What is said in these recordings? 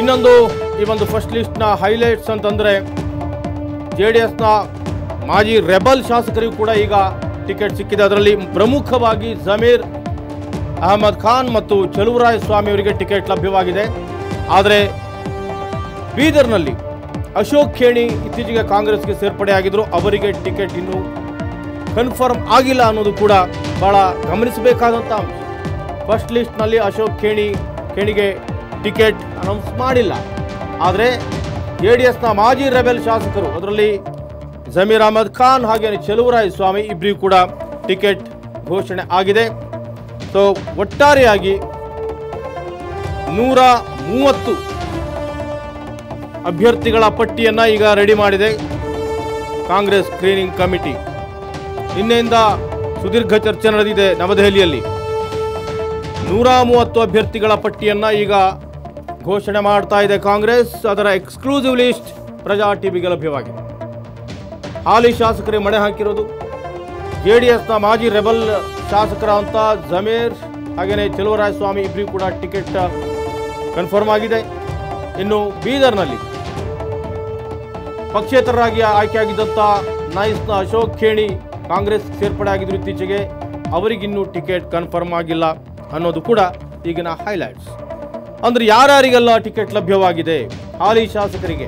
ಇನ್ನೊಂದು ಈ ಒಂದು ಫಸ್ಟ್ ಲಿಸ್ಟ್ನ ಹೈಲೈಟ್ಸ್ ಅಂತಂದರೆ ಜೆ ಡಿ ಎಸ್ನ ಮಾಜಿ ರೆಬಲ್ ಶಾಸಕರಿಗೂ ಕೂಡ ಈಗ ಟಿಕೆಟ್ ಸಿಕ್ಕಿದೆ ಅದರಲ್ಲಿ ಪ್ರಮುಖವಾಗಿ ಜಮೀರ್ ಅಹಮದ್ ಖಾನ್ ಮತ್ತು ಚಲುವರಾಯ ಸ್ವಾಮಿ ಅವರಿಗೆ ಟಿಕೆಟ್ ಲಭ್ಯವಾಗಿದೆ ಆದರೆ ಬೀದರ್ನಲ್ಲಿ ಅಶೋಕ್ ಖೇಣಿ ಇತ್ತೀಚೆಗೆ ಕಾಂಗ್ರೆಸ್ಗೆ ಸೇರ್ಪಡೆಯಾಗಿದ್ರು ಅವರಿಗೆ ಟಿಕೆಟ್ ಇನ್ನೂ ಕನ್ಫರ್ಮ್ ಆಗಿಲ್ಲ ಅನ್ನೋದು ಕೂಡ ಬಹಳ ಗಮನಿಸಬೇಕಾದಂಥ ಅಂಶ ಫಸ್ಟ್ ಲಿಸ್ಟ್ನಲ್ಲಿ ಅಶೋಕ್ ಖೇಣಿ ಖೇಣಿಗೆ ಟಿಕೆಟ್ ಅನೌನ್ಸ್ ಮಾಡಿಲ್ಲ ಆದರೆ ಜೆ ಡಿ ಎಸ್ನ ಮಾಜಿ ರೆಬೆಲ್ ಶಾಸಕರು ಅದರಲ್ಲಿ ಜಮೀರ್ ಅಹಮದ್ ಖಾನ್ ಹಾಗೆ ಚೆಲುವರಾಯ ಸ್ವಾಮಿ ಇಬ್ಬರಿಗೂ ಕೂಡ ಟಿಕೆಟ್ ಘೋಷಣೆ ಆಗಿದೆ ಸೊ ಒಟ್ಟಾರೆಯಾಗಿ ನೂರ ಮೂವತ್ತು ಅಭ್ಯರ್ಥಿಗಳ ಪಟ್ಟಿಯನ್ನು ಈಗ ರೆಡಿ ಮಾಡಿದೆ ಕಾಂಗ್ರೆಸ್ ಸ್ಕ್ರೀನಿಂಗ್ ಕಮಿಟಿ ನಿನ್ನೆಯಿಂದ ಸುದೀರ್ಘ ಚರ್ಚೆ ನಡೆದಿದೆ ನವದೆಹಲಿಯಲ್ಲಿ ನೂರ ಮೂವತ್ತು ಅಭ್ಯರ್ಥಿಗಳ ಪಟ್ಟಿಯನ್ನ ಈಗ ಘೋಷಣೆ ಮಾಡ್ತಾ ಇದೆ ಕಾಂಗ್ರೆಸ್ ಅದರ ಎಕ್ಸ್ಕ್ಲೂಸಿವ್ ಲಿಸ್ಟ್ ಪ್ರಜಾ ಟಿವಿಗೆ ಲಭ್ಯವಾಗಿದೆ ಹಾಲಿ ಶಾಸಕರಿಗೆ ಮಣೆ ಹಾಕಿರೋದು ಜೆ ಡಿ ಎಸ್ನ ಮಾಜಿ ರೆಬಲ್ ಶಾಸಕರ ಅಂತ ಜಮೀರ್ ಹಾಗೆಯೇ ಚೆಲುವರಾಯ ಸ್ವಾಮಿ ಇಬ್ಬರಿಗೂ ಕೂಡ ಟಿಕೆಟ್ ಕನ್ಫರ್ಮ್ ಆಗಿದೆ ಇನ್ನು ಬೀದರ್ನಲ್ಲಿ ಪಕ್ಷೇತರರಾಗಿ ಆಯ್ಕೆಯಾಗಿದ್ದಂಥ ನೈಸ್ನ ಅಶೋಕ್ ಖೇಣಿ ಕಾಂಗ್ರೆಸ್ ಸೇರ್ಪಡೆ ಆಗಿದ್ರು ಇತ್ತೀಚೆಗೆ ಅವರಿಗಿನ್ನೂ ಟಿಕೆಟ್ ಕನ್ಫರ್ಮ್ ಆಗಿಲ್ಲ ಅನ್ನೋದು ಕೂಡ ಈಗಿನ ಹೈಲೈಟ್ಸ್ ಅಂದ್ರೆ ಯಾರ್ಯಾರಿಗೆಲ್ಲ ಟಿಕೆಟ್ ಲಭ್ಯವಾಗಿದೆ ಹಾಲಿ ಶಾಸಕರಿಗೆ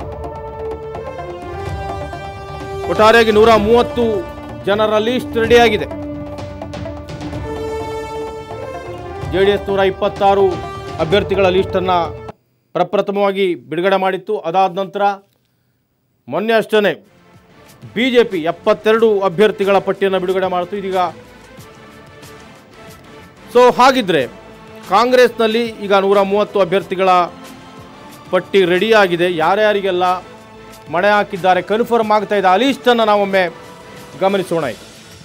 ಒಟ್ಟಾರೆಯಾಗಿ ನೂರ ಮೂವತ್ತು ಜನರ ಲಿಸ್ಟ್ ರೆಡಿಯಾಗಿದೆ ಜೆಡಿಎಸ್ ನೂರ ಇಪ್ಪತ್ತಾರು ಅಭ್ಯರ್ಥಿಗಳ ಲಿಸ್ಟನ್ನು ಪ್ರಪ್ರಥಮವಾಗಿ ಬಿಡುಗಡೆ ಮಾಡಿತ್ತು ಅದಾದ ನಂತರ ಮೊನ್ನೆ ಅಷ್ಟೇ ಬಿ ಜೆ ಪಿ ಎಪ್ಪತ್ತೆರಡು ಅಭ್ಯರ್ಥಿಗಳ ಪಟ್ಟಿಯನ್ನು ಬಿಡುಗಡೆ ಮಾಡಿತು ಇದೀಗ ಸೊ ಹಾಗಿದ್ರೆ ಕಾಂಗ್ರೆಸ್ನಲ್ಲಿ ಈಗ ನೂರ ಮೂವತ್ತು ಅಭ್ಯರ್ಥಿಗಳ ಪಟ್ಟಿ ರೆಡಿಯಾಗಿದೆ ಯಾರ್ಯಾರಿಗೆಲ್ಲ ಮಣೆ ಹಾಕಿದ್ದಾರೆ ಕನ್ಫರ್ಮ್ ಆಗ್ತಾ ಇದೆ ಆ ಲೀಸ್ಟನ್ನು ನಾವೊಮ್ಮೆ ಗಮನಿಸೋಣ ಈಗ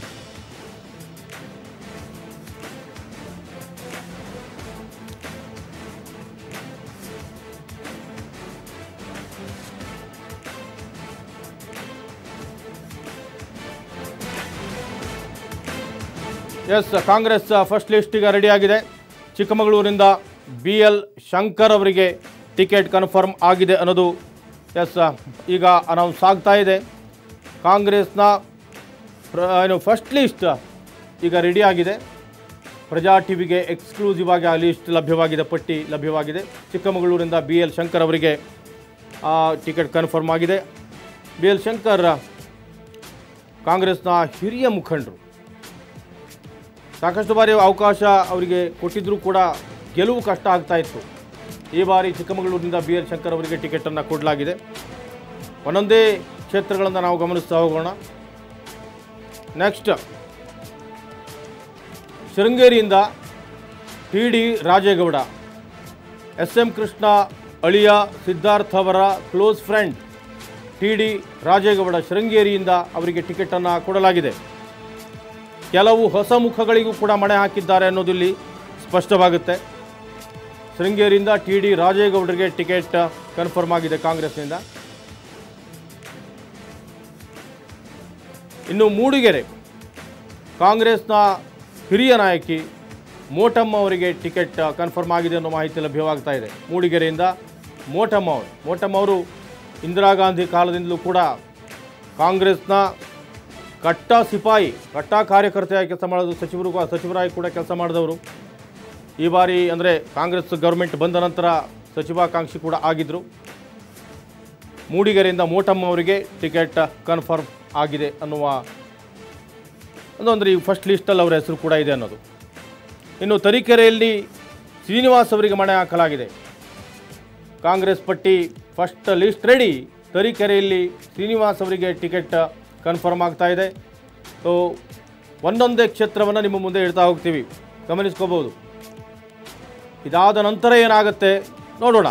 ಎಸ್ ಕಾಂಗ್ರೆಸ್ ಫಸ್ಟ್ ಲಿಸ್ಟ್ ಈಗ ರೆಡಿಯಾಗಿದೆ ಚಿಕ್ಕಮಗಳೂರಿನಿಂದ ಬಿ ಎಲ್ ಶಂಕರ್ ಅವರಿಗೆ ಟಿಕೆಟ್ ಕನ್ಫರ್ಮ್ ಆಗಿದೆ ಅನ್ನೋದು ಎಸ್ ಈಗ ಅನೌನ್ಸ್ ಆಗ್ತಾ ಇದೆ ಕಾಂಗ್ರೆಸ್ನ ಪ್ರ- ಏನು ಫಸ್ಟ್ ಲಿಸ್ಟ್ ಈಗ ರೆಡಿ ಆಗಿದೆ ಪ್ರಜಾ ಟಿವಿಗೆ ಎಕ್ಸ್ಕ್ಲೂಸಿವ್ ಆಗಿ ಆ ಲಿಸ್ಟ್ ಲಭ್ಯವಾಗಿದೆ ಪಟ್ಟಿ ಲಭ್ಯವಾಗಿದೆ ಚಿಕ್ಕಮಗಳೂರಿನಿಂದ ಬಿ ಎಲ್ ಶಂಕರ್ ಅವರಿಗೆ ಆ ಟಿಕೆಟ್ ಕನ್ಫರ್ಮ್ ಆಗಿದೆ ಬಿ ಎಲ್ ಶಂಕರ್ ಕಾಂಗ್ರೆಸ್ನ ಹಿರಿಯ ಮುಖಂಡರು ಸಾಕಷ್ಟು ಬಾರಿ ಅವಕಾಶ ಅವರಿಗೆ ಕೊಟ್ಟಿದ್ರೂ ಕೂಡ ಗೆಲುವು ಕಷ್ಟ ಆಗ್ತಾ ಇತ್ತು ಈ ಬಾರಿ ಚಿಕ್ಕಮಗಳೂರಿನಿಂದ ಬಿ ಎಲ್ ಶಂಕರ್ ಅವರಿಗೆ ಟಿಕೆಟನ್ನು ಕೊಡಲಾಗಿದೆ ಒಂದೊಂದೇ ಕ್ಷೇತ್ರಗಳನ್ನು ನಾವು ಗಮನಿಸ್ತಾ ಹೋಗೋಣ ನೆಕ್ಸ್ಟ್ ಶೃಂಗೇರಿಯಿಂದ T D Rajegowda S M Krishna ಅಳಿಯ ಸಿದ್ಧಾರ್ಥ್ ಅವರ close friend T D Rajegowda ಶೃಂಗೇರಿಯಿಂದ ಅವರಿಗೆ ಟಿಕೆಟನ್ನು ಕೊಡಲಾಗಿದೆ ಕೆಲವು ಹೊಸ ಮುಖಗಳಿಗೂ ಕೂಡ ಮಣೆ ಹಾಕಿದ್ದಾರೆ ಅನ್ನೋದು ಇಲ್ಲಿ ಸ್ಪಷ್ಟವಾಗುತ್ತೆ ಶೃಂಗೇರಿಯಿಂದ ಟಿ ಡಿ ರಾಜೇಗೌಡರಿಗೆ ಟಿಕೆಟ್ ಕನ್ಫರ್ಮ್ ಆಗಿದೆ ಕಾಂಗ್ರೆಸ್ನಿಂದ ಇನ್ನು ಮೂಡಿಗೆರೆ ಕಾಂಗ್ರೆಸ್ನ ಹಿರಿಯ ನಾಯಕಿ ಮೋಟಮ್ಮ ಅವರಿಗೆ ಟಿಕೆಟ್ ಕನ್ಫರ್ಮ್ ಆಗಿದೆ ಅನ್ನೋ ಮಾಹಿತಿ ಲಭ್ಯವಾಗ್ತಾ ಇದೆ ಮೂಡಿಗೆರೆಯಿಂದ ಮೋಟಮ್ಮ ಅವರು ಮೋಟಮ್ಮ ಅವರು ಇಂದಿರಾ ಗಾಂಧಿ ಕಾಲದಿಂದಲೂ ಕೂಡ ಕಾಂಗ್ರೆಸ್ನ ಕಟ್ಟ ಸಿಪಾಯಿ ಕಟ್ಟ ಕಾರ್ಯಕರ್ತೆಯಾಗಿ ಕೆಲಸ ಮಾಡೋದು ಸಚಿವರು ಕೂಡ- ಸಚಿವರಾಗಿ ಕೂಡ ಕೆಲಸ ಮಾಡಿದವರು ಈ ಬಾರಿ ಅಂದರೆ ಕಾಂಗ್ರೆಸ್ ಗೌರ್ಮೆಂಟ್ ಬಂದ ನಂತರ ಸಚಿವಾಕಾಂಕ್ಷಿ ಕೂಡ ಆಗಿದ್ದರು ಮೂಡಿಗೆರೆಯಿಂದ ಮೋಟಮ್ಮ ಅವರಿಗೆ ಟಿಕೆಟ್ ಕನ್ಫರ್ಮ್ ಆಗಿದೆ ಅನ್ನುವ ಒಂದು ಅಂದರೆ ಈ ಫಸ್ಟ್ ಲಿಸ್ಟಲ್ಲಿ ಅವರ ಹೆಸರು ಕೂಡ ಇದೆ ಅನ್ನೋದು ಇನ್ನು ತರೀಕೆರೆಯಲ್ಲಿ ಶ್ರೀನಿವಾಸ್ ಅವರಿಗೆ ಮಣೆ ಹಾಕಲಾಗಿದೆ ಕಾಂಗ್ರೆಸ್ ಪಟ್ಟಿ ಫಸ್ಟ್ ಲಿಸ್ಟ್ ರೆಡಿ ತರೀಕೆರೆಯಲ್ಲಿ ಶ್ರೀನಿವಾಸ್ ಅವರಿಗೆ ಟಿಕೆಟ್ ಕನ್ಫರ್ಮ್ ಆಗ್ತಾ ಇದೆ ಸೊ ಒಂದೊಂದೇ ಕ್ಷೇತ್ರವನ್ನು ನಿಮ್ಮ ಮುಂದೆ ಇಡ್ತಾ ಹೋಗ್ತೀವಿ ಗಮನಿಸ್ಕೋಬಹುದು ಇದಾದ ನಂತರ ಏನಾಗುತ್ತೆ ನೋಡೋಣ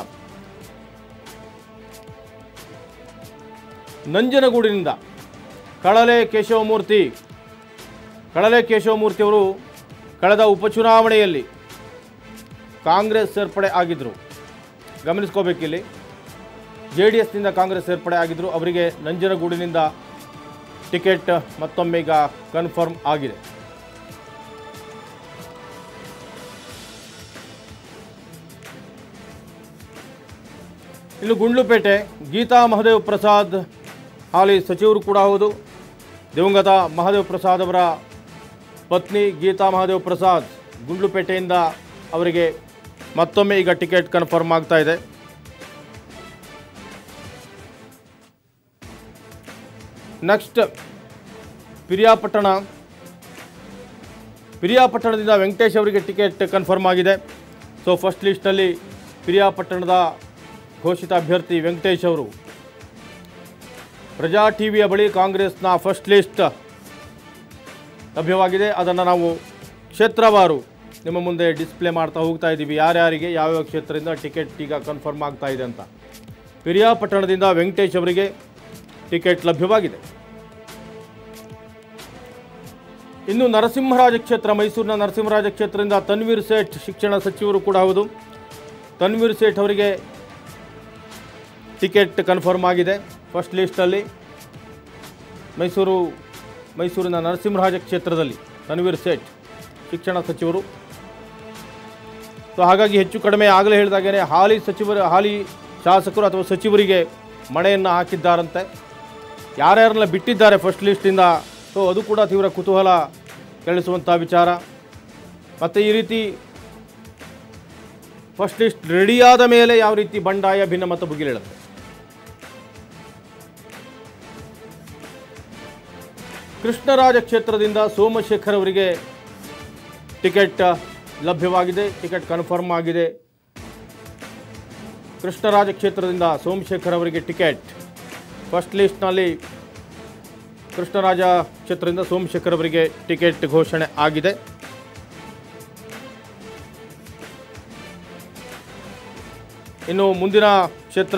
ನಂಜನಗೂಡಿನಿಂದ ಕಳಲೆ ಕೇಶವಮೂರ್ತಿ ಕಳಲೆ ಕೇಶವಮೂರ್ತಿ ಅವರು ಕಳೆದ ಉಪಚುನಾವಣೆಯಲ್ಲಿ ಕಾಂಗ್ರೆಸ್ ಸೇರ್ಪಡೆ ಆಗಿದ್ದರು ಗಮನಿಸ್ಕೋಬೇಕಿಲ್ಲಿ ಜೆ ಡಿ ಎಸ್ನಿಂದ ಕಾಂಗ್ರೆಸ್ ಸೇರ್ಪಡೆ ಆಗಿದ್ದರು ಅವರಿಗೆ ನಂಜನಗೂಡಿನಿಂದ ಟಿಕೆಟ್ ಮತ್ತೊಮ್ಮೆ ಈಗ ಕನ್ಫರ್ಮ್ ಆಗಿದೆ ಇನ್ನು ಗುಂಡ್ಲುಪೇಟೆ ಗೀತಾ ಮಹದೇವ್ ಪ್ರಸಾದ್ ಹಾಲಿ ಸಚಿವರು ಕೂಡ ಹೌದು ದಿವಂಗತ ಮಹಾದೇವ್ ಪ್ರಸಾದ್ ಅವರ ಪತ್ನಿ ಗೀತಾ ಮಹಾದೇವ್ ಪ್ರಸಾದ್ ಗುಂಡ್ಲುಪೇಟೆಯಿಂದ ಅವರಿಗೆ ಮತ್ತೊಮ್ಮೆ ಈಗ ಟಿಕೆಟ್ ಕನ್ಫರ್ಮ್ ಆಗ್ತಾ ಇದೆ ನೆಕ್ಸ್ಟ್ ಪಿರಿಯಾಪಟ್ಟಣ ಪಿರಿಯಾಪಟ್ಟಣದಿಂದ ವೆಂಕಟೇಶ್ ಅವರಿಗೆ ಟಿಕೆಟ್ ಕನ್ಫರ್ಮ್ ಆಗಿದೆ ಸೊ ಫಸ್ಟ್ ಲಿಸ್ಟ್ನಲ್ಲಿ ಪಿರಿಯಾಪಟ್ಟಣದ ಘೋಷಿತ ಅಭ್ಯರ್ಥಿ ವೆಂಕಟೇಶ್ ಅವರು ಪ್ರಜಾ ಟಿವಿಯ ಬಳಿ ಕಾಂಗ್ರೆಸ್ನ ಫಸ್ಟ್ ಲಿಸ್ಟ್ ಲಭ್ಯವಾಗಿದೆ ಅದನ್ನು ನಾವು ಕ್ಷೇತ್ರವಾರು ನಿಮ್ಮ ಮುಂದೆ ಡಿಸ್ಪ್ಲೇ ಮಾಡ್ತಾ ಹೋಗ್ತಾ ಇದ್ದೀವಿ ಯಾರ್ಯಾರಿಗೆ ಯಾವ್ಯಾವ ಕ್ಷೇತ್ರದಿಂದ ಟಿಕೆಟ್ ಈಗ ಕನ್ಫರ್ಮ್ ಆಗ್ತಾ ಇದೆ ಅಂತ ಪಿರಿಯಾಪಟ್ಟಣದಿಂದ ವೆಂಕಟೇಶ್ ಅವರಿಗೆ ಟಿಕೆಟ್ ಲಭ್ಯವಾಗಿದೆ ಇನ್ನು ನರಸಿಂಹರಾಜ ಕ್ಷೇತ್ರ ಮೈಸೂರಿನ ನರಸಿಂಹರಾಜ ಕ್ಷೇತ್ರದಿಂದ ತನ್ವೀರ್ ಸೇಠ್ ಶಿಕ್ಷಣ ಸಚಿವರು ಕೂಡ ಹೌದು ತನ್ವೀರ್ ಸೇಠ್ ಅವರಿಗೆ ಟಿಕೆಟ್ ಕನ್ಫರ್ಮ್ ಆಗಿದೆ ಫಸ್ಟ್ ಲಿಸ್ಟಲ್ಲಿ ಮೈಸೂರು ಮೈಸೂರಿನ ನರಸಿಂಹರಾಜ ಕ್ಷೇತ್ರದಲ್ಲಿ ತನ್ವೀರ್ ಸೇಠ್ ಶಿಕ್ಷಣ ಸಚಿವರು ಸೊ ಹಾಗಾಗಿ ಹೆಚ್ಚು ಕಡಿಮೆ ಆಗಲೇ ಹೇಳಿದಾಗೇ ಹಾಲಿ ಸಚಿವರು ಹಾಲಿ ಶಾಸಕರು ಅಥವಾ ಸಚಿವರಿಗೆ ಮಣೆಯನ್ನು ಹಾಕಿದ್ದಾರಂತೆ ಯಾರ್ಯಾರನ್ನ ಬಿಟ್ಟಿದ್ದಾರೆ ಫಸ್ಟ್ ಲಿಸ್ಟಿಂದ ಸೊ ಅದು ಕೂಡ ತೀವ್ರ ಕುತೂಹಲ ಕೆಳಿಸುವಂಥ ವಿಚಾರ ಮತ್ತು ಈ ರೀತಿ ಫಸ್ಟ್ ಲಿಸ್ಟ್ ರೆಡಿಯಾದ ಮೇಲೆ ಯಾವ ರೀತಿ ಬಂಡಾಯ ಭಿನ್ನಮತ ಭುಗಿಲೇಳುತ್ತೆ ಕೃಷ್ಣರಾಜ ಕ್ಷೇತ್ರದಿಂದ ಸೋಮಶೇಖರ್ ಅವರಿಗೆ ಟಿಕೆಟ್ ಲಭ್ಯವಾಗಿದೆ ಟಿಕೆಟ್ ಕನ್ಫರ್ಮ್ ಆಗಿದೆ ಕೃಷ್ಣರಾಜ ಕ್ಷೇತ್ರದಿಂದ ಸೋಮಶೇಖರ್ ಅವರಿಗೆ ಟಿಕೆಟ್ ಫಸ್ಟ್ ಲಿಸ್ಟ್ನಲ್ಲಿ ಕೃಷ್ಣರಾಜ ಕ್ಷೇತ್ರದಿಂದ ಸೋಮಶೇಖರ್ ಅವರಿಗೆ ಟಿಕೆಟ್ ಘೋಷಣೆ ಆಗಿದೆ ಇನ್ನು ಮುಂದಿನ ಕ್ಷೇತ್ರ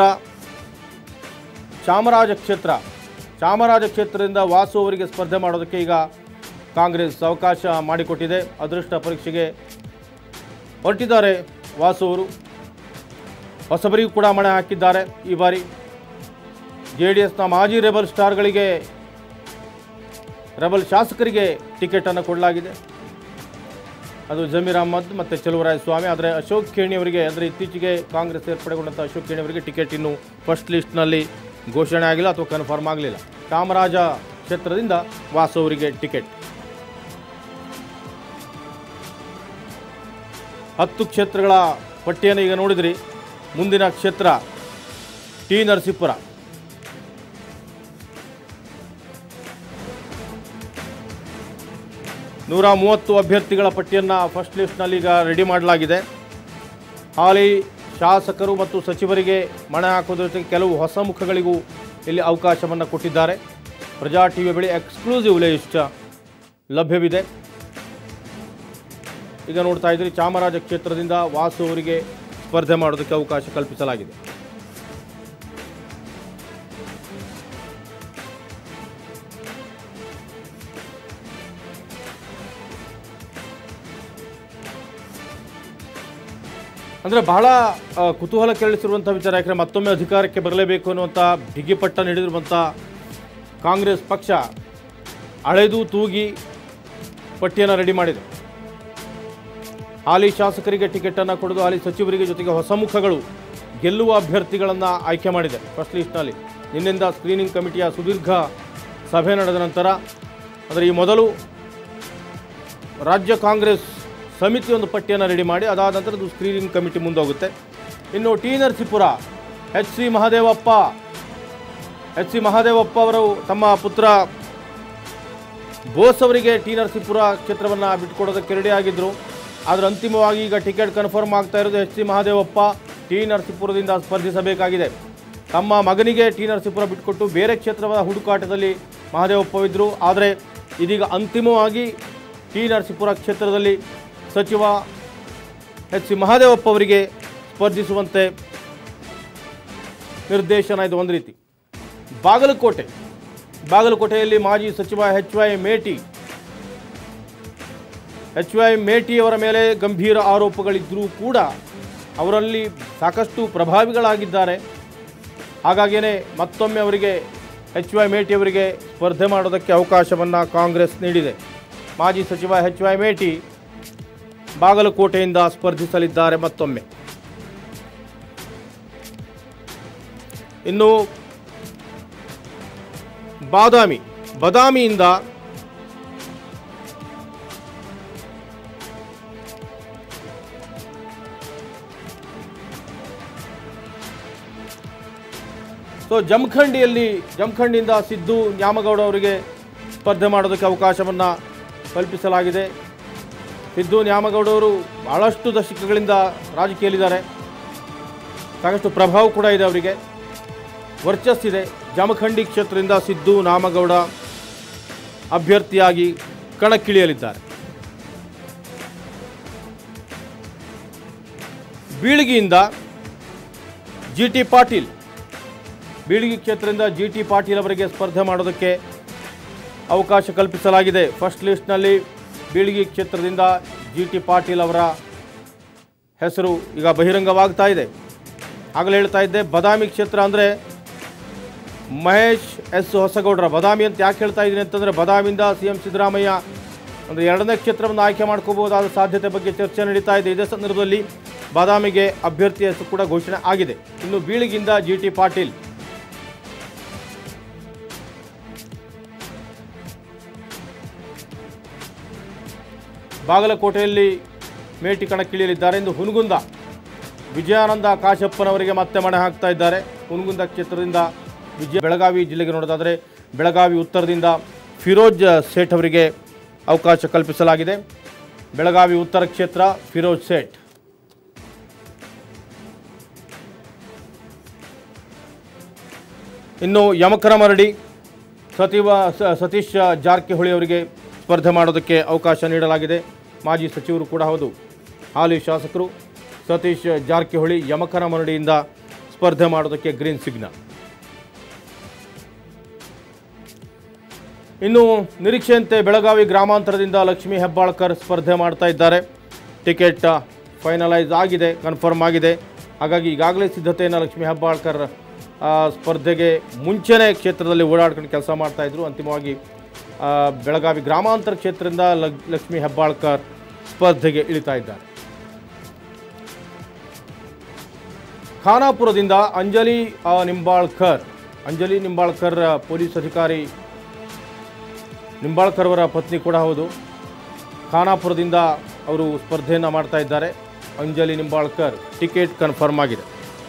ಚಾಮರಾಜ ಕ್ಷೇತ್ರ ಚಾಮರಾಜ ಕ್ಷೇತ್ರದಿಂದ ವಾಸು ಅವರಿಗೆ ಸ್ಪರ್ಧೆ ಮಾಡೋದಕ್ಕೆ ಈಗ ಕಾಂಗ್ರೆಸ್ ಅವಕಾಶ ಮಾಡಿಕೊಟ್ಟಿದೆ ಅದೃಷ್ಟ ಪರೀಕ್ಷೆಗೆ ಹೊರಟಿದ್ದಾರೆ ವಾಸು ಅವರು ಹೊಸಬರಿಗೂ ಕೂಡ ಮಣೆ ಹಾಕಿದ್ದಾರೆ ಈ ಬಾರಿ ಜೆ ಡಿ ಎಸ್ನ ಮಾಜಿ ರೆಬಲ್ ಸ್ಟಾರ್ಗಳಿಗೆ ರೆಬಲ್ ಶಾಸಕರಿಗೆ ಟಿಕೆಟನ್ನು ಕೊಡಲಾಗಿದೆ ಅದು ಜಮೀರ್ ಅಹಮದ್ ಮತ್ತು ಚಲುವರಾಯ ಸ್ವಾಮಿ ಆದರೆ ಅಶೋಕ್ ಖೇಣಿ ಅವರಿಗೆ ಅಂದರೆ ಇತ್ತೀಚೆಗೆ ಕಾಂಗ್ರೆಸ್ ಸೇರ್ಪಡೆಗೊಂಡಂಥ ಅಶೋಕ್ ಖೇಣಿ ಅವರಿಗೆ ಟಿಕೆಟ್ ಇನ್ನು ಫಸ್ಟ್ ಲಿಸ್ಟ್ನಲ್ಲಿ ಘೋಷಣೆ ಆಗಿಲ್ಲ ಅಥವಾ ಕನ್ಫರ್ಮ್ ಆಗಲಿಲ್ಲ ಚಾಮರಾಜ ಕ್ಷೇತ್ರದಿಂದ ವಾಸು ಅವರಿಗೆ ಟಿಕೆಟ್ ಹತ್ತು ಕ್ಷೇತ್ರಗಳ ಪಟ್ಟಿಯನ್ನು ಈಗ ನೋಡಿದ್ರಿ ಮುಂದಿನ ಕ್ಷೇತ್ರ ಟಿ ನರಸೀಪುರ ನೂರ ಮೂವತ್ತು ಅಭ್ಯರ್ಥಿಗಳ ಪಟ್ಟಿಯನ್ನು ಫಸ್ಟ್ ಲಿಸ್ಟ್ನಲ್ಲಿ ಈಗ ರೆಡಿ ಮಾಡಲಾಗಿದೆ ಹಾಲಿ ಶಾಸಕರು ಮತ್ತು ಸಚಿವರಿಗೆ ಮಣೆ ಹಾಕೋದ್ರ ಜೊತೆಗೆ ಕೆಲವು ಹೊಸ ಮುಖಗಳಿಗೂ ಇಲ್ಲಿ ಅವಕಾಶವನ್ನು ಕೊಟ್ಟಿದ್ದಾರೆ ಪ್ರಜಾ ಟಿವಿ ಬಳಿ ಎಕ್ಸ್ಕ್ಲೂಸಿವ್ ಲಿಸ್ಟ್ ಲಭ್ಯವಿದೆ ಈಗ ನೋಡ್ತಾ ಇದ್ರಿ ಚಾಮರಾಜ ಕ್ಷೇತ್ರದಿಂದ ವಾಸು ಅವರಿಗೆ ಸ್ಪರ್ಧೆ ಮಾಡೋದಕ್ಕೆ ಅವಕಾಶ ಕಲ್ಪಿಸಲಾಗಿದೆ ಅಂದರೆ ಬಹಳ ಆ, ಕುತೂಹಲ ಕೆರಳಿಸಿರುವಂಥ ವಿಚಾರ ಯಾಕಂದರೆ ಮತ್ತೊಮ್ಮೆ ಅಧಿಕಾರಕ್ಕೆ ಬರಲೇಬೇಕು ಅನ್ನುವಂಥ ಬಿಗಿಪಟ್ಟ ನೀಡಿರುವಂಥ ಕಾಂಗ್ರೆಸ್ ಪಕ್ಷ ಅಳೆದು ತೂಗಿ ಪಟ್ಟಿಯನ್ನು ರೆಡಿ ಮಾಡಿದೆ ಹಾಲಿ ಶಾಸಕರಿಗೆ ಟಿಕೆಟನ್ನು ಕೊಡೋದು ಹಾಲಿ ಸಚಿವರಿಗೆ ಜೊತೆಗೆ ಹೊಸ ಮುಖಗಳು ಗೆಲ್ಲುವ ಅಭ್ಯರ್ಥಿಗಳನ್ನು ಆಯ್ಕೆ ಮಾಡಿದೆ ಫಸ್ಟ್ ಲಿಸ್ಟ್ನಲ್ಲಿ ನಿನ್ನಿಂದ ಸ್ಕ್ರೀನಿಂಗ್ ಕಮಿಟಿಯ ಸುದೀರ್ಘ ಸಭೆ ನಡೆದ ನಂತರ ಅಂದರೆ ಈ ಮೊದಲು ರಾಜ್ಯ ಕಾಂಗ್ರೆಸ್ ಸಮಿತಿ ಒಂದು ಪಟ್ಟಿಯನ್ನು ರೆಡಿ ಮಾಡಿ ಅದಾದ ನಂತರ ಅದು ಸ್ಕ್ರೀನಿಂಗ್ ಕಮಿಟಿ ಮುಂದೋಗುತ್ತೆ ಇನ್ನು T Narasipura H C Mahadevappa H C Mahadevappa ಅವರು ತಮ್ಮ ಪುತ್ರ ಬೋಸ್ ಅವರಿಗೆ ಟಿ ನರಸೀಪುರ ಕ್ಷೇತ್ರವನ್ನು ಬಿಟ್ಕೊಡೋದಕ್ಕೆ ರೆಡಿ ಆಗಿದ್ದರು ಆದರೆ ಅಂತಿಮವಾಗಿ ಈಗ ಟಿಕೆಟ್ ಕನ್ಫರ್ಮ್ ಆಗ್ತಾ ಇರೋದು ಎಚ್ ಸಿ ಮಹಾದೇವಪ್ಪ ಟಿ ನರಸೀಪುರದಿಂದ ಸ್ಪರ್ಧಿಸಬೇಕಾಗಿದೆ ತಮ್ಮ ಮಗನಿಗೆ ಟಿ ನರಸೀಪುರ ಬಿಟ್ಕೊಟ್ಟು ಬೇರೆ ಕ್ಷೇತ್ರದ ಹುಡುಕಾಟದಲ್ಲಿ ಮಹಾದೇವಪ್ಪವಿದ್ದರು ಆದರೆ ಇದೀಗ ಅಂತಿಮವಾಗಿ ಟಿ ನರಸೀಪುರ ಕ್ಷೇತ್ರದಲ್ಲಿ ಸಚಿವ ಎಚ್ ಸಿ ಮಹಾದೇವಪ್ಪ ಅವರಿಗೆ ಸ್ಪರ್ಧಿಸುವಂತೆ ನಿರ್ದೇಶನ ಇದು ಒಂದು ರೀತಿ ಬಾಗಲಕೋಟೆ ಬಾಗಲಕೋಟೆಯಲ್ಲಿ ಮಾಜಿ ಸಚಿವ H Y Meti H Y ಮೇಟಿಯವರ ಮೇಲೆ ಗಂಭೀರ ಆರೋಪಗಳಿದ್ದರೂ ಕೂಡ ಅವರಲ್ಲಿ ಸಾಕಷ್ಟು ಪ್ರಭಾವಿಗಳಾಗಿದ್ದಾರೆ ಹಾಗಾಗಿಯೇ ಮತ್ತೊಮ್ಮೆ ಅವರಿಗೆ ಎಚ್ ವೈ ಮೇಟಿ ಅವರಿಗೆ ಸ್ಪರ್ಧೆ ಮಾಡೋದಕ್ಕೆ ಅವಕಾಶವನ್ನು ಕಾಂಗ್ರೆಸ್ ನೀಡಿದೆ ಮಾಜಿ ಸಚಿವ ಎಚ್ ವೈ ಮೇಟಿ ಬಾಗಲಕೋಟೆಯಿಂದ ಸ್ಪರ್ಧಿಸಲಿದ್ದಾರೆ ಮತ್ತೊಮ್ಮೆ ಇನ್ನು ಬಾದಾಮಿ ಬದಾಮಿಯಿಂದ ಸೊ ಜಮಖಂಡಿಯಲ್ಲಿ ಜಮಖಂಡಿಯಿಂದ ಸಿದ್ದು ನ್ಯಾಮಗೌಡ ಅವರಿಗೆ ಸ್ಪರ್ಧೆ ಮಾಡೋದಕ್ಕೆ ಅವಕಾಶವನ್ನು ಕಲ್ಪಿಸಲಾಗಿದೆ ಸಿದ್ದು ನ್ಯಾಮಗೌಡ ಅವರು ಬಹಳಷ್ಟು ದಶಕಗಳಿಂದ ರಾಜಕೀಯದಲ್ಲಿದ್ದಾರೆ ಸಾಕಷ್ಟು ಪ್ರಭಾವ ಕೂಡ ಇದೆ ಅವರಿಗೆ ವರ್ಚಸ್ಸಿದೆ ಜಮಖಂಡಿ ಕ್ಷೇತ್ರದಿಂದ ಸಿದ್ದು ನಾಮಗೌಡ ಅಭ್ಯರ್ಥಿಯಾಗಿ ಕಣಕ್ಕಿಳಿಯಲಿದ್ದಾರೆ ಬೀಳಗಿಯಿಂದ ಜಿ ಟಿ ಪಾಟೀಲ್ ಬೀಳಗಿ ಕ್ಷೇತ್ರದಿಂದ ಜಿ ಟಿ ಪಾಟೀಲ್ ಅವರಿಗೆ ಸ್ಪರ್ಧೆ ಮಾಡೋದಕ್ಕೆ ಅವಕಾಶ ಕಲ್ಪಿಸಲಾಗಿದೆ ಫಸ್ಟ್ ಲಿಸ್ಟ್ನಲ್ಲಿ ಬೀಳಗಿ ಕ್ಷೇತ್ರದಿಂದ ಜಿ ಟಿ ಪಾಟೀಲ್ ಅವರ ಹೆಸರು ಈಗ ಬಹಿರಂಗವಾಗ್ತಾ ಇದೆ ಆಗಲೇ ಹೇಳ್ತಾ ಇದ್ದೆ ಬದಾಮಿ ಕ್ಷೇತ್ರ ಅಂದರೆ ಮಹೇಶ್ ಎಸ್ ಹೊಸಗೌಡರ ಬದಾಮಿ ಅಂತ ಯಾಕೆ ಹೇಳ್ತಾ ಇದ್ದೀನಿ ಅಂತಂದರೆ ಬದಾಮಿಯಿಂದ ಸಿ ಎಂ ಸಿದ್ದರಾಮಯ್ಯ ಅಂದರೆ ಎರಡನೇ ಕ್ಷೇತ್ರವನ್ನು ಆಯ್ಕೆ ಮಾಡ್ಕೋಬಹುದಾದ ಸಾಧ್ಯತೆ ಬಗ್ಗೆ ಚರ್ಚೆ ನಡೀತಾ ಇದೆ ಇದೇ ಸಂದರ್ಭದಲ್ಲಿ ಬಾದಾಮಿಗೆ ಅಭ್ಯರ್ಥಿ ಹೆಸರು ಕೂಡ ಘೋಷಣೆ ಆಗಿದೆ ಇನ್ನು ಬೀಳಿಗಿಂದ ಜಿ ಟಿ ಪಾಟೀಲ್ ಬಾಗಲಕೋಟೆಯಲ್ಲಿ ಮೇಟಿ ಕಣಕ್ಕಿಳಿಯಲಿದ್ದಾರೆ ಎಂದು ಹುನಗುಂದ ವಿಜಯಾನಂದ ಕಾಶಪ್ಪನವರಿಗೆ ಮತ್ತೆ ಮಣೆ ಹಾಕ್ತಾ ಇದ್ದಾರೆ ಹುನಗುಂದ ಕ್ಷೇತ್ರದಿಂದ ವಿಜಯ ಬೆಳಗಾವಿ ಜಿಲ್ಲೆಗೆ ನೋಡೋದಾದರೆ ಬೆಳಗಾವಿ ಉತ್ತರದಿಂದ ಫಿರೋಜ್ ಸೇಠ್ ಅವರಿಗೆ ಅವಕಾಶ ಕಲ್ಪಿಸಲಾಗಿದೆ ಬೆಳಗಾವಿ ಉತ್ತರ ಕ್ಷೇತ್ರ ಫಿರೋಜ್ ಸೇಠ್ ಇನ್ನು ಯಮಕರ ಮರಡಿ ಸಚಿವ ಸ- ಸತೀಶ್ ಜಾರಕಿಹೊಳಿ ಅವರಿಗೆ ಸ್ಪರ್ಧೆ ಮಾಡೋದಕ್ಕೆ ಅವಕಾಶ ನೀಡಲಾಗಿದೆ ಮಾಜಿ ಸಚಿವರು ಕೂಡ ಹೌದು ಹಾಲಿ ಶಾಸಕರು ಸತೀಶ್ ಜಾರಕಿಹೊಳಿ ಯಮಕರ ಮರಡಿಯಿಂದ ಸ್ಪರ್ಧೆ ಮಾಡೋದಕ್ಕೆ ಗ್ರೀನ್ ಸಿಗ್ನಲ್ ಇನ್ನು ನಿರೀಕ್ಷೆಯಂತೆ ಬೆಳಗಾವಿ ಗ್ರಾಮಾಂತರದಿಂದ ಲಕ್ಷ್ಮೀ ಹೆಬ್ಬಾಳ್ಕರ್ ಸ್ಪರ್ಧೆ ಮಾಡ್ತಾ ಇದ್ದಾರೆ ಟಿಕೆಟ್ ಫೈನಲೈಸ್ ಆಗಿದೆ ಕನ್ಫರ್ಮ್ ಆಗಿದೆ ಹಾಗಾಗಿ ಈಗಾಗಲೇ ಸಿದ್ಧತೆಯನ್ನು ಲಕ್ಷ್ಮೀ ಹೆಬ್ಬಾಳ್ಕರ್ ಆ, ಸ್ಪರ್ಧೆಗೆ ಮುಂಚೆನೇ ಕ್ಷೇತ್ರದಲ್ಲಿ ಓಡಾಡ್ಕೊಂಡು ಕೆಲಸ ಮಾಡ್ತಾಯಿದ್ರು ಅಂತಿಮವಾಗಿ ಆ, ಬೆಳಗಾವಿ ಗ್ರಾಮಾಂತರ ಕ್ಷೇತ್ರದಿಂದ ಲಗ್- ಲಕ್ಷ್ಮೀ ಹೆಬ್ಬಾಳ್ಕರ್ ಸ್ಪರ್ಧೆಗೆ ಇಳಿತಾ ಇದ್ದಾರೆ ಖಾನಾಪುರದಿಂದ ಅಂಜಲಿ ಆ, ನಿಂಬಾಳ್ಕರ್ ಅಂಜಲಿ ನಿಂಬಾಳ್ಕರ್ ಆ, ಪೊಲೀಸ್ ಅಧಿಕಾರಿ ನಿಂಬಾಳ್ಕರ್ ಅವರ ಪತ್ನಿ ಕೂಡ ಹೌದು ಖಾನಾಪುರದಿಂದ ಅವರು ಸ್ಪರ್ಧೆಯನ್ನು ಮಾಡ್ತಾ ಇದ್ದಾರೆ ಅಂಜಲಿ ನಿಂಬಾಳ್ಕರ್ ಟಿಕೆಟ್ ಕನ್ಫರ್ಮ್ ಆಗಿದೆ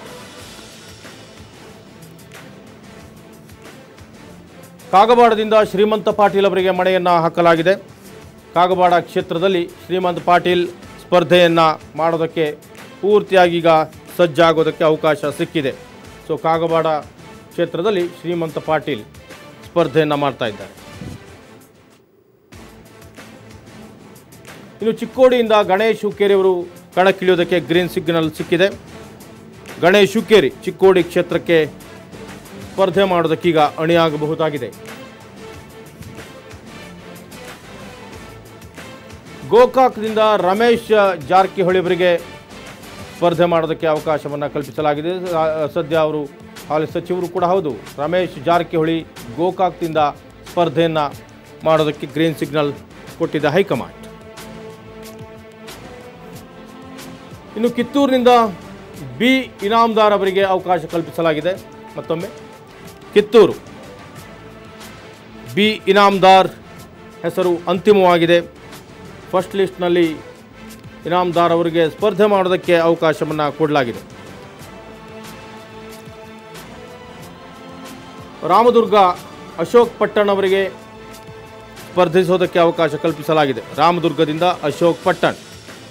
ಕಾಗವಾಡದಿಂದ ಶ್ರೀಮಂತ ಪಾಟೀಲ್ ಅವರಿಗೆ ಮಣೆಯನ್ನು ಹಾಕಲಾಗಿದೆ ಕಾಗವಾಡ ಕ್ಷೇತ್ರದಲ್ಲಿ ಶ್ರೀಮಂತ ಪಾಟೀಲ್ ಸ್ಪರ್ಧೆಯನ್ನು ಮಾಡೋದಕ್ಕೆ ಪೂರ್ತಿಯಾಗಿ ಈಗ ಸಜ್ಜಾಗೋದಕ್ಕೆ ಅವಕಾಶ ಸಿಕ್ಕಿದೆ ಸೊ ಕಾಗವಾಡ ಕ್ಷೇತ್ರದಲ್ಲಿ ಶ್ರೀಮಂತ ಪಾಟೀಲ್ ಸ್ಪರ್ಧೆಯನ್ನು ಮಾಡ್ತಾ ಇದ್ದಾರೆ ಇನ್ನು ಚಿಕ್ಕೋಡಿಯಿಂದ ಗಣೇಶ್ ಹುಕ್ಕೇರಿ ಅವರು ಕಣಕ್ಕಿಳಿಯೋದಕ್ಕೆ ಗ್ರೀನ್ ಸಿಗ್ನಲ್ ಸಿಕ್ಕಿದೆ ಗಣೇಶ್ ಹುಕ್ಕೇರಿ ಚಿಕ್ಕೋಡಿ ಕ್ಷೇತ್ರಕ್ಕೆ ಸ್ಪರ್ಧೆ ಮಾಡೋದಕ್ಕೀಗ ಅಣಿಯಾಗಬಹುದಾಗಿದೆ ಗೋಕಾಕ್ದಿಂದ ರಮೇಶ್ ಜಾರಕಿಹೊಳಿ ಅವರಿಗೆ ಸ್ಪರ್ಧೆ ಮಾಡೋದಕ್ಕೆ ಅವಕಾಶವನ್ನು ಕಲ್ಪಿಸಲಾಗಿದೆ ಆ, ಸದ್ಯ ಅವರು ಹಾಲಿ ಸಚಿವರು ಕೂಡ ಹೌದು ರಮೇಶ್ ಜಾರಕಿಹೊಳಿ ಗೋಕಾಕ್ದಿಂದ ಸ್ಪರ್ಧೆಯನ್ನು ಮಾಡೋದಕ್ಕೆ ಗ್ರೀನ್ ಸಿಗ್ನಲ್ ಕೊಟ್ಟಿದೆ ಹೈಕಮಾಂಡ್ ಇನ್ನು ಕಿತ್ತೂರಿನಿಂದ ಬಿ ಇನಾಮ್ದಾರ್ ಅವರಿಗೆ ಅವಕಾಶ ಕಲ್ಪಿಸಲಾಗಿದೆ ಮತ್ತೊಮ್ಮೆ ಕಿತ್ತೂರು ಬಿ ಇನಾಮ್ದಾರ್ ಹೆಸರು ಅಂತಿಮವಾಗಿದೆ ಫಸ್ಟ್ ಲಿಸ್ಟ್ನಲ್ಲಿ ಇನಾಮ್ದಾರ್ ಅವರಿಗೆ ಸ್ಪರ್ಧೆ ಮಾಡೋದಕ್ಕೆ ಅವಕಾಶವನ್ನು ಕೊಡಲಾಗಿದೆ ರಾಮದುರ್ಗ ಅಶೋಕ್ ಪಟ್ಟಣ್ ಅವರಿಗೆ ಸ್ಪರ್ಧಿಸೋದಕ್ಕೆ ಅವಕಾಶ ಕಲ್ಪಿಸಲಾಗಿದೆ ರಾಮದುರ್ಗದಿಂದ ಅಶೋಕ್ ಪಟ್ಟಣ್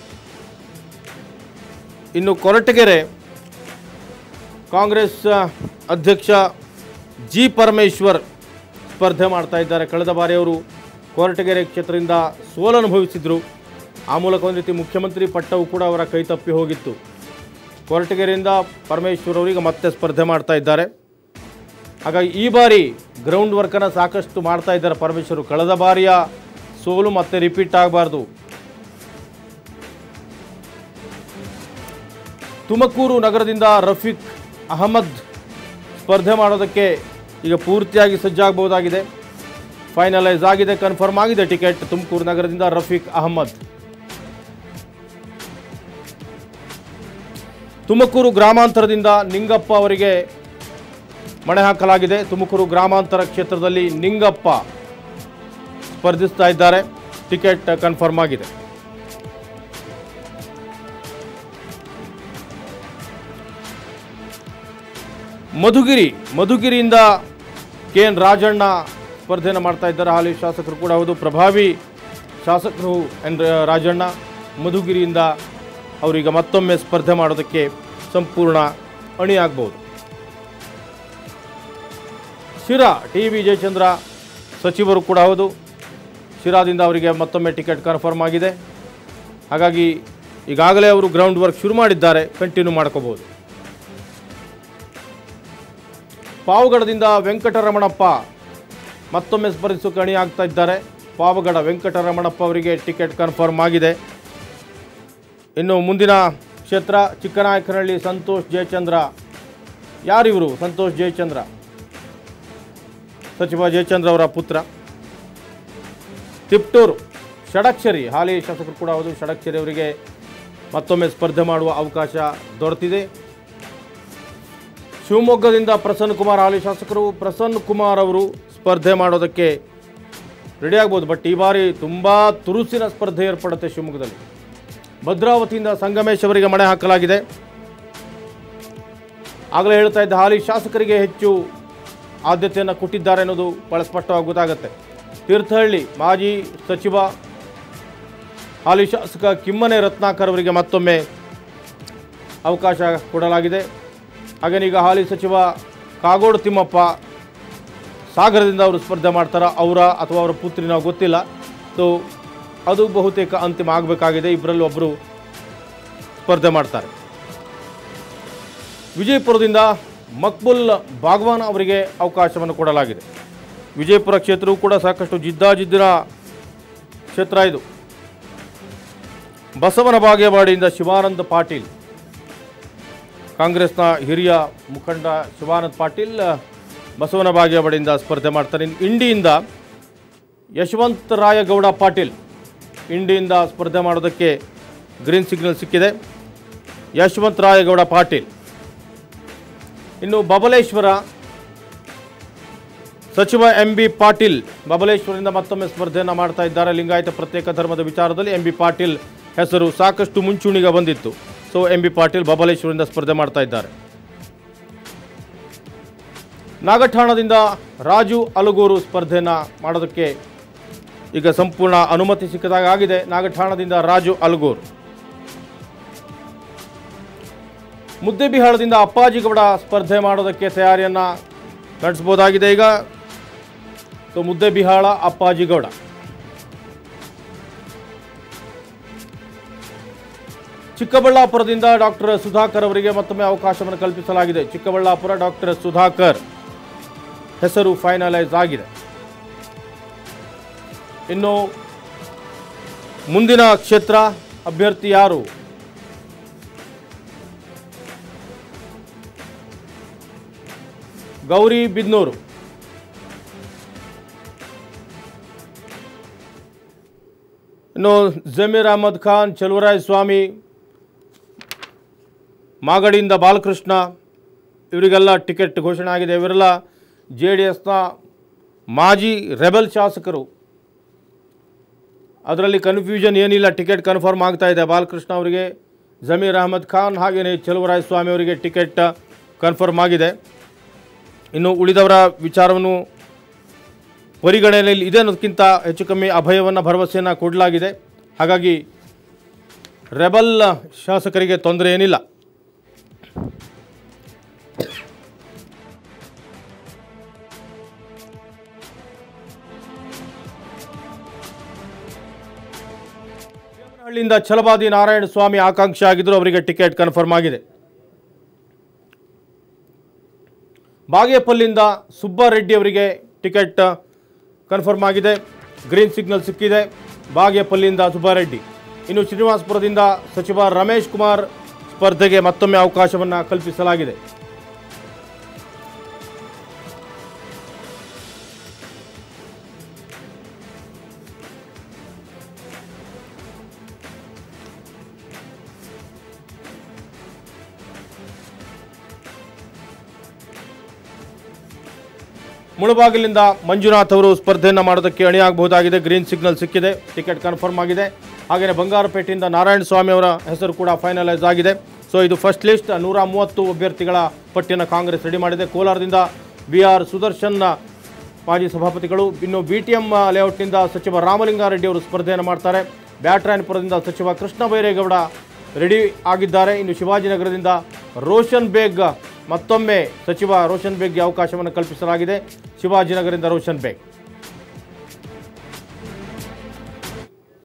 ಇನ್ನು ಕೊರಟಗೆರೆ ಕಾಂಗ್ರೆಸ್ ಆ, ಅಧ್ಯಕ್ಷ ಜಿ ಪರಮೇಶ್ವರ್ ಸ್ಪರ್ಧೆ ಮಾಡ್ತಾ ಇದ್ದಾರೆ ಕಳೆದ ಬಾರಿ ಅವರು ಕೊರಟಗೆರೆ ಕ್ಷೇತ್ರದಿಂದ ಸೋಲನುಭವಿಸಿದರು ಆ ಮೂಲಕ ಒಂದು ರೀತಿ ಮುಖ್ಯಮಂತ್ರಿ ಪಟ್ಟವು ಕೂಡ ಅವರ ಕೈ ತಪ್ಪಿ ಹೋಗಿತ್ತು ಕೊರಟಗೆರೆಯಿಂದ ಪರಮೇಶ್ವರ್ ಅವರಿಗೆ ಮತ್ತೆ ಸ್ಪರ್ಧೆ ಮಾಡ್ತಾ ಇದ್ದಾರೆ ಹಾಗಾಗಿ ಈ ಬಾರಿ ಗ್ರೌಂಡ್ ವರ್ಕನ್ನು ಸಾಕಷ್ಟು ಮಾಡ್ತಾ ಇದ್ದಾರೆ ಪರಮೇಶ್ವರು ಕಳೆದ ಬಾರಿಯ ಸೋಲು ಮತ್ತೆ ರಿಪೀಟ್ ಆಗಬಾರ್ದು ತುಮಕೂರು ನಗರದಿಂದ ರಫೀಕ್ ಅಹಮದ್ ಸ್ಪರ್ಧೆ ಮಾಡೋದಕ್ಕೆ ಈಗ ಪೂರ್ತಿಯಾಗಿ ಸಜ್ಜಾಗಬಹುದಾಗಿದೆ ಫೈನಲೈಸ್ ಆಗಿದೆ ಕನ್ಫರ್ಮ್ ಆಗಿದೆ ಟಿಕೆಟ್ ತುಮಕೂರು ನಗರದಿಂದ ರಫೀಕ್ ಅಹಮದ್ ತುಮಕೂರು ಗ್ರಾಮಾಂತರದಿಂದ ನಿಂಗಪ್ಪ ಅವರಿಗೆ ಮಣೆ ಹಾಕಲಾಗಿದೆ ತುಮಕೂರು ಗ್ರಾಮಾಂತರ ಕ್ಷೇತ್ರದಲ್ಲಿ ನಿಂಗಪ್ಪ ಸ್ಪರ್ಧಿಸ್ತಾ ಇದ್ದಾರೆ ಟಿಕೆಟ್ ಕನ್ಫರ್ಮ್ ಆಗಿದೆ ಮಧುಗಿರಿ ಮಧುಗಿರಿಯಿಂದ ಕೆ ಎನ್ ರಾಜಣ್ಣ ಸ್ಪರ್ಧೆಯನ್ನು ಮಾಡ್ತಾ ಇದ್ದಾರೆ ಹಾಲಿ ಶಾಸಕರು ಕೂಡ ಹೌದು ಪ್ರಭಾವಿ ಶಾಸಕರು ಎನ್ ರಾಜಣ್ಣ ಮಧುಗಿರಿಯಿಂದ ಅವರೀಗ ಮತ್ತೊಮ್ಮೆ ಸ್ಪರ್ಧೆ ಮಾಡೋದಕ್ಕೆ ಸಂಪೂರ್ಣ ಅಣಿಯಾಗಬಹುದು ಶಿರಾ ಟಿ ವಿ ಜಯಚಂದ್ರ ಸಚಿವರು ಕೂಡ ಹೌದು ಶಿರಾದಿಂದ ಅವರಿಗೆ ಮತ್ತೊಮ್ಮೆ ಟಿಕೆಟ್ ಕನ್ಫರ್ಮ್ ಆಗಿದೆ ಹಾಗಾಗಿ ಈಗಾಗಲೇ ಅವರು ಗ್ರೌಂಡ್ ವರ್ಕ್ ಶುರು ಮಾಡಿದ್ದಾರೆ ಕಂಟಿನ್ಯೂ ಮಾಡ್ಕೋಬಹುದು ಪಾವಗಡದಿಂದ ವೆಂಕಟರಮಣಪ್ಪ ಮತ್ತೊಮ್ಮೆ ಸ್ಪರ್ಧಿಸೋಕೆ ಅಣಿ ಆಗ್ತಾ ಇದ್ದಾರೆ ಪಾವಗಡ ವೆಂಕಟರಮಣಪ್ಪ ಅವರಿಗೆ ಟಿಕೆಟ್ ಕನ್ಫರ್ಮ್ ಆಗಿದೆ ಇನ್ನು ಮುಂದಿನ ಕ್ಷೇತ್ರ ಚಿಕ್ಕನಾಯಕನಹಳ್ಳಿ ಸಂತೋಷ್ ಜಯಚಂದ್ರ ಯಾರಿವರು ಸಂತೋಷ್ ಜಯಚಂದ್ರ ಸಚಿವ ಜಯಚಂದ್ರ ಅವರ ಪುತ್ರ ತಿಪ್ಟೂರು ಷಡಕ್ಷರಿ ಹಾಲಿ ಶಾಸಕರು ಕೂಡ ಹೌದು ಷಡಕ್ಷರಿ ಅವರಿಗೆ ಮತ್ತೊಮ್ಮೆ ಸ್ಪರ್ಧೆ ಮಾಡುವ ಅವಕಾಶ ದೊರೆತಿದೆ ಶಿವಮೊಗ್ಗದಿಂದ ಪ್ರಸನ್ನ ಕುಮಾರ್ ಹಾಲಿ ಶಾಸಕರು ಪ್ರಸನ್ನ ಕುಮಾರ್ ಅವರು ಸ್ಪರ್ಧೆ ಮಾಡೋದಕ್ಕೆ ರೆಡಿ ಆಗ್ಬೋದು ಬಟ್ ಈ ಬಾರಿ ತುಂಬ ತುರುಸಿನ ಸ್ಪರ್ಧೆ ಏರ್ಪಡುತ್ತೆ ಶಿವಮೊಗ್ಗದಲ್ಲಿ ಭದ್ರಾವತಿಯಿಂದ ಸಂಗಮೇಶ್ ಅವರಿಗೆ ಮಣೆ ಹಾಕಲಾಗಿದೆ ಆಗಲೇ ಹೇಳ್ತಾ ಇದ್ದ ಹಾಲಿ ಶಾಸಕರಿಗೆ ಹೆಚ್ಚು ಆದ್ಯತೆಯನ್ನು ಕೊಟ್ಟಿದ್ದಾರೆ ಅನ್ನೋದು ಬಹಳ ಸ್ಪಷ್ಟವಾಗಿ ಗೊತ್ತಾಗುತ್ತೆ ತೀರ್ಥಹಳ್ಳಿ ಮಾಜಿ ಸಚಿವ ಹಾಲಿ ಶಾಸಕ ಕಿಮ್ಮನೆ ರತ್ನಾಕರ್ ಅವರಿಗೆ ಮತ್ತೊಮ್ಮೆ ಅವಕಾಶ ಕೊಡಲಾಗಿದೆ ಹಾಗೇನೀಗ ಹಾಲಿ ಸಚಿವ ಕಾಗೋಡು ತಿಮ್ಮಪ್ಪ ಸಾಗರದಿಂದ ಅವರು ಸ್ಪರ್ಧೆ ಮಾಡ್ತಾರ ಅವರ ಅಥವಾ ಅವರ ಪುತ್ರಿನ ಗೊತ್ತಿಲ್ಲ ಸೊ ಅದು ಬಹುತೇಕ ಅಂತಿಮ ಆಗಬೇಕಾಗಿದೆ ಇಬ್ಬರಲ್ಲಿ ಒಬ್ಬರು ಸ್ಪರ್ಧೆ ಮಾಡ್ತಾರೆ ವಿಜಯಪುರದಿಂದ ಮಕ್ಬುಲ್ ಬಾಗ್ವಾನ್ ಅವರಿಗೆ ಅವಕಾಶವನ್ನು ಕೊಡಲಾಗಿದೆ ವಿಜಯಪುರ ಕ್ಷೇತ್ರವು ಕೂಡ ಸಾಕಷ್ಟು ಜಿದ್ದಾಜಿದ್ದಿನ ಕ್ಷೇತ್ರ ಇದು ಬಸವನ ಬಾಗೇವಾಡಿಯಿಂದ ಶಿವಾನಂದ ಪಾಟೀಲ್ ಕಾಂಗ್ರೆಸ್ನ ಹಿರಿಯ ಮುಖಂಡ ಶಿವಾನಂದ್ ಪಾಟೀಲ್ ಬಸವನ ಬಾಗೇವಾಡಿಯಿಂದ ಸ್ಪರ್ಧೆ ಮಾಡ್ತಾರೆ ಇನ್ನು ಇಂಡಿಯಿಂದ ಯಶವಂತ ರಾಯಗೌಡ ಪಾಟೀಲ್ ಇಂಡಿಯಿಂದ ಸ್ಪರ್ಧೆ ಮಾಡೋದಕ್ಕೆ ಗ್ರೀನ್ ಸಿಗ್ನಲ್ ಸಿಕ್ಕಿದೆ ಯಶವಂತ ರಾಯಗೌಡ ಪಾಟೀಲ್ ಇನ್ನು ಬಬಲೇಶ್ವರ ಸಚಿವ ಎಂ ಬಿ ಪಾಟೀಲ್ ಬಬಲೇಶ್ವರದಿಂದ ಮತ್ತೊಮ್ಮೆ ಸ್ಪರ್ಧೆಯನ್ನು ಮಾಡ್ತಾ ಇದ್ದಾರೆ ಲಿಂಗಾಯತ ಪ್ರತ್ಯೇಕ ಧರ್ಮದ ವಿಚಾರದಲ್ಲಿ ಎಂ ಬಿ ಪಾಟೀಲ್ ಹೆಸರು ಸಾಕಷ್ಟು ಮುಂಚೂಣಿಗೆ ಬಂದಿತ್ತು ಸೊ ಎಂ ಬಿ ಪಾಟೀಲ್ ಬಬಲೇಶ್ವರದಿಂದ ಸ್ಪರ್ಧೆ ಮಾಡ್ತಾ ಇದ್ದಾರೆ ನಾಗಠಾಣದಿಂದ ರಾಜು ಅಲಗೂರು ಸ್ಪರ್ಧೆಯನ್ನು ಮಾಡೋದಕ್ಕೆ ಈಗ ಸಂಪೂರ್ಣ ಅನುಮತಿ ಸಿಕ್ಕದಾಗ ಆಗಿದೆ ನಾಗಠಾಣದಿಂದ ರಾಜು ಅಲಗೂರು ಮುದ್ದೆಬಿಹಾಳದಿಂದ ಅಪ್ಪಾಜಿಗೌಡ ಸ್ಪರ್ಧೆ ಮಾಡೋದಕ್ಕೆ ತಯಾರಿಯನ್ನು ನಡೆಸ್ಬೋದಾಗಿದೆ ಈಗ ಸೊ ಮುದ್ದೆಬಿಹಾಳ ಅಪ್ಪಾಜಿಗೌಡ ಚಿಕ್ಕಬಳ್ಳಾಪುರದಿಂದ ಡಾಕ್ಟರ್ ಸುಧಾಕರ್ ಅವರಿಗೆ ಮತ್ತೊಮ್ಮೆ ಅವಕಾಶವನ್ನು ಕಲ್ಪಿಸಲಾಗಿದೆ ಚಿಕ್ಕಬಳ್ಳಾಪುರ ಡಾಕ್ಟರ್ ಸುಧಾಕರ್ ಹೆಸರು ಫೈನಲೈಸ್ ಆಗಿದೆ ಇನ್ನು ಮುಂದಿನ ಕ್ಷೇತ್ರ ಅಭ್ಯರ್ಥಿ ಯಾರು ಗೌರಿ ಬಿದ್ನೂರು ಇನ್ನು ಜಮೀರ್ ಅಹಮದ್ ಖಾನ್ ಚಲುವರಾಯ ಸ್ವಾಮಿ ಮಾಗಡಿಯಿಂದ ಬಾಲಕೃಷ್ಣ ಇವರಿಗೆಲ್ಲ ಟಿಕೆಟ್ ಘೋಷಣೆ ಆಗಿದೆ ಇವರೆಲ್ಲ ಜೆ ಡಿ ಎಸ್ನ ಮಾಜಿ ರೆಬಲ್ ಶಾಸಕರು ಅದರಲ್ಲಿ ಕನ್ಫ್ಯೂಷನ್ ಏನಿಲ್ಲ ಟಿಕೆಟ್ ಕನ್ಫರ್ಮ್ ಆಗ್ತಾ ಇದೆ ಬಾಲಕೃಷ್ಣ ಅವರಿಗೆ ಜಮೀರ್ ಅಹಮದ್ ಖಾನ್ ಹಾಗೆಯೇ ಚಲುವರಾಯ ಸ್ವಾಮಿ ಅವರಿಗೆ ಟಿಕೆಟ್ ಕನ್ಫರ್ಮ್ ಆಗಿದೆ ಇನ್ನು ಉಳಿದವರ ವಿಚಾರವನ್ನು ಪರಿಗಣನೆಯಲ್ಲಿ ಇದೆ ಅನ್ನೋದಕ್ಕಿಂತ ಹೆಚ್ಚು ಕಮ್ಮಿ ಅಭಯವನ್ನು ಭರವಸೆಯನ್ನು ಕೊಡಲಾಗಿದೆ ಹಾಗಾಗಿ ರೆಬಲ್ ಶಾಸಕರಿಗೆ ತೊಂದರೆ ಏನಿಲ್ಲ ಹಳ್ಳಿಯಿಂದ ಛಲವಾದಿ ನಾರಾಯಣ ಸ್ವಾಮಿ ಆಕಾಂಕ್ಷಿ ಆಗಿದ್ದರು ಅವರಿಗೆ ಟಿಕೆಟ್ ಕನ್ಫರ್ಮ್ ಆಗಿದೆ ಬಾಗೇಪಲ್ಲಿಂದ ಸುಬ್ಬಾರೆಡ್ಡಿ ಅವರಿಗೆ ಟಿಕೆಟ್ ಕನ್ಫರ್ಮ್ ಆಗಿದೆ ಗ್ರೀನ್ ಸಿಗ್ನಲ್ ಸಿಕ್ಕಿದೆ ಬಾಗೇಪಲ್ಲಿಂದ ಸುಬ್ಬಾರೆಡ್ಡಿ ಇನ್ನು ಶ್ರೀನಿವಾಸಪುರದಿಂದ ಸಚಿವ ರಮೇಶ್ ಕುಮಾರ್ ಸ್ಪರ್ಧೆಗೆ ಮತ್ತೊಮ್ಮೆ ಅವಕಾಶವನ್ನು ಕಲ್ಪಿಸಲಾಗಿದೆ ಮುಳಬಾಗಿಲಿಂದ ಮಂಜುನಾಥ್ ಅವರು ಸ್ಪರ್ಧೆಯನ್ನು ಮಾಡೋದಕ್ಕೆ ಅಣಿಯಾಗಬಹುದಾಗಿದೆ ಗ್ರೀನ್ ಸಿಗ್ನಲ್ ಸಿಕ್ಕಿದೆ ಟಿಕೆಟ್ ಕನ್ಫರ್ಮ್ ಆಗಿದೆ ಹಾಗೆಯೇ ಬಂಗಾರಪೇಟೆಯಿಂದ ನಾರಾಯಣ ಸ್ವಾಮಿ ಅವರ ಹೆಸರು ಕೂಡ ಫೈನಲೈಸ್ ಆಗಿದೆ ಸೊ ಇದು ಫಸ್ಟ್ ಲಿಸ್ಟ್ ನೂರ ಮೂವತ್ತು ಅಭ್ಯರ್ಥಿಗಳ ಪಟ್ಟಿಯನ್ನು ಕಾಂಗ್ರೆಸ್ ರೆಡಿ ಮಾಡಿದೆ ಕೋಲಾರದಿಂದ ಬಿ ಆರ್ ಸುದರ್ಶನ್ ಮಾಜಿ ಸಭಾಪತಿಗಳು ಇನ್ನು ಬಿ ಟಿ ಎಂ ಲೇಔಟ್ನಿಂದ ಸಚಿವ ರಾಮಲಿಂಗಾರೆಡ್ಡಿ ಅವರು ಸ್ಪರ್ಧೆಯನ್ನು ಮಾಡ್ತಾರೆ ಬ್ಯಾಟ್ರಾಯನಪುರದಿಂದ ಸಚಿವ ಕೃಷ್ಣ ಬೈರೇಗೌಡ ರೆಡಿ ಆಗಿದ್ದಾರೆ ಇನ್ನು ಶಿವಾಜಿನಗರದಿಂದ ರೋಷನ್ ಬೇಗ್ ಮತ್ತೊಮ್ಮೆ ಸಚಿವ ರೋಷನ್ ಬೇಗ್ಗೆ ಅವಕಾಶವನ್ನು ಕಲ್ಪಿಸಲಾಗಿದೆ ಶಿವಾಜಿನಗರದಿಂದ ರೋಷನ್ ಬೇಗ್